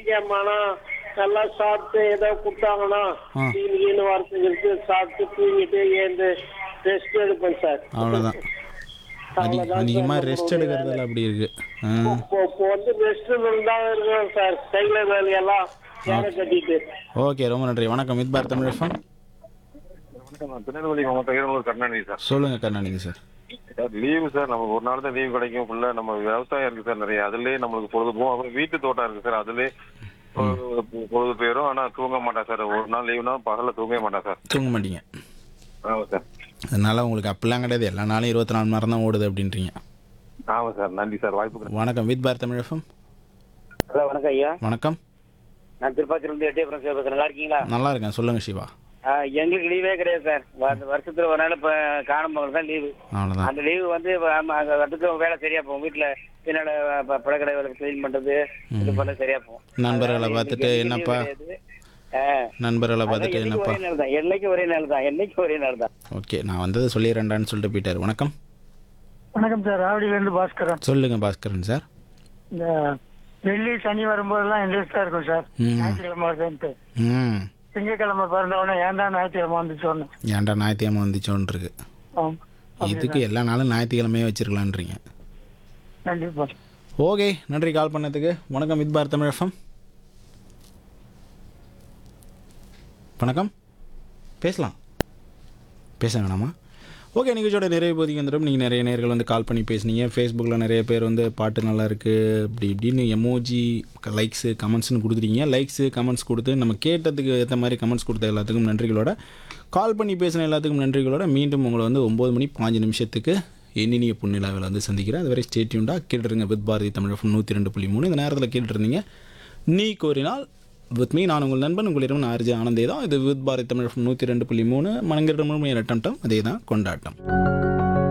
வெள்ளிக்கிழமானா நல்லா சாப்பிட்டு ஏதோ கொடுத்தாங்கன்னா ஆ. டீனு வரத்துக்கு சாப்பிட்டு தூங்கிட்டு ஏந்து ரெஸ்ட் எடுப்பேன் சார் அவ்வளோதான் அதி அவ்வளவுதான் அதிகமாக சார் ரெஸ்ட் நம்மளுடைய எடுக்கிறதால அப்படி இருக்கு ஆ இப்போ இப்போ வந்து ரெஸ்ட் தான் இருக்கிறோம் சார் கையில வேலையெல்லாம் வேலை கட்டிட்டு ஓகே ரொம்ப நன்றி வணக்கம் மித் பார் தமிழ் எஃப்எம் வணக்கம் நான் திருநெல்வேலி மாவட்டம் ஈரநூறு கருணாநிதி சார் சொல்லுங்கள் Karunanidhi sir sir leave sir நமக்கு ஒரு நாள் தான் லீவு கிடைக்கும் ஃபுல்லாக நம்ம விவசாயம் இருக்கு சார் நிறைய அதுலேயே நம்மளுக்கு பொழுது போகும் அப்புறம் வீட்டு தோட்டம் இருக்கு சார் அதுலேயே பொ- பொழுது போயிடும் ஆனால் தூங்க மாட்டேன் சார் ஒரு நாள் லீவுனா பகலில் தூங்கவே மாட்டேன் சார் தூங்க மாட்டீங்க ஆமாம் சார் அதனால உங்களுக்கு அப்படிலாம் கிடையாது எல்லா நாளும் இருபத்தி நாலு மணி நேரம் தான் ஓடுது அப்படின்றீங்க ஆமாம் சார் நன்றி சார் வாய்ப்புக்கு வணக்கம் வித் பார் தமிழ் எஃப்எம் ஹலோ வணக்கம் ஐயா வணக்கம் நான் திருப்பாச்சிலிருந்து எட்டயபுரம் பேசுறேன் நல்லா இருக்கீங்களா நல்லா இருக்கேன் சொல்லுங்கள் சிவா ஆ, எங்களுக்கு லீவே கிடையாது சார் வ- வருஷத்துல ஒரு நாள் இப்போ காணும் பொங்கல் தான் லீவு அவ்வளோதான் அந்த லீவு வந்து இப்ப ஆமா, அங்க அதுக்கு வேலை சரியா போகும் வீட்டுல பின்னால ப- பழக்கடை வேலை க்ளீன் பண்றது இது பண்ண சரியா போகும் நண்பர்களை அதனால பார்த்துட்டு எங்களுக்கு என்னப்பா leave கிடையாது. ஆ, நண்பர்களை அதான் பார்த்துட்டு என்னைக்கு என்னப்பா ஒரே நாள் தான் என்னைக்கு ஒரே நாள் தான் என்னைக்கு ஒரே நாள் தான் ஓகே நான் வந்தது சொல்லிடுறேன்டான்னு சொல்லிட்டு போயிட்டார் வணக்கம் வணக்கம் சார் ஆவடியிலேருந்து பாஸ்கரன் சொல்லுங்கள் பாஸ்கரன் சார் இந்த வெள்ளி சனி வரும்போதெல்லாம் இன்ட்ரெஸ்டாக இருக்கும் சார் ம். ஞாயிற்றுக்கிழமை வருதுன்ட்டு ம் திங்கக்கிழமை பிறந்தவொடனே ஏன்டா ஞாயிற்றுக்கிழமை வந்துச்சோன்னு ஏன்டா ஞாயிற்றுக்கிழமை வந்துச்சோன்னு இருக்கு ஆம் இதுக்கு எல்லா நாளும் ஞாயிற்றுக்கிழமையே வச்சிருக்கலான்றீங்க கண்டிப்பா ஓகே நன்றி கால் பண்ணதுக்கு வணக்கம் வித் பார் தமிழ் எஃப்எம் வணக்கம் பேசலாம் பேச வேணாமா ஓகே நிகழ்ச்சியோட நிறைய பகுதிக்கு வந்துடும் நீங்கள் நிறைய நேர்கள் வந்து கால் பண்ணி பேசுனீங்க ஃபேஸ்புக்கில் நிறைய பேர் வந்து பாட்டு நல்லா இருக்குது அப்படி இப்படின்னு எமோஜி லைக்ஸு கமெண்ட்ஸ்னு கொடுத்துருக்கீங்க லைக்ஸு கமெண்ட்ஸ் கொடுத்து நம்ம கேட்டதுக்கு ஏற்ற மாதிரி கமெண்ட்ஸ் கொடுத்த எல்லாத்துக்கும் நன்றிகளோட கால் பண்ணி பேசின எல்லாத்துக்கும் நன்றிகளோட மீண்டும் உங்களை வந்து ஒம்பது மணி பாஞ்சு நிமிஷத்துக்கு எண்ணினிய புண்ணிலாவில் வந்து சந்திக்கிறேன் அதுவரை ஸ்டேட்யூண்டா கேட்டுருங்க வித் பாரதி தமிழ் நூற்றி ரெண்டு புள்ளி மூணு இந்த நேரத்தில் கேட்டுருந்தீங்க நீ கோரினால் வித் மீ நான் உங்கள் நண்பன் உங்களிடம் நான் ஆர்ஜி ஆனந்தே தான் இது வித் பாரதி தமிழ் நூற்றி ரெண்டு புள்ளி மூணு மனங்கிற முழுமையான அட்டம் அதே தான் கொண்டாட்டம்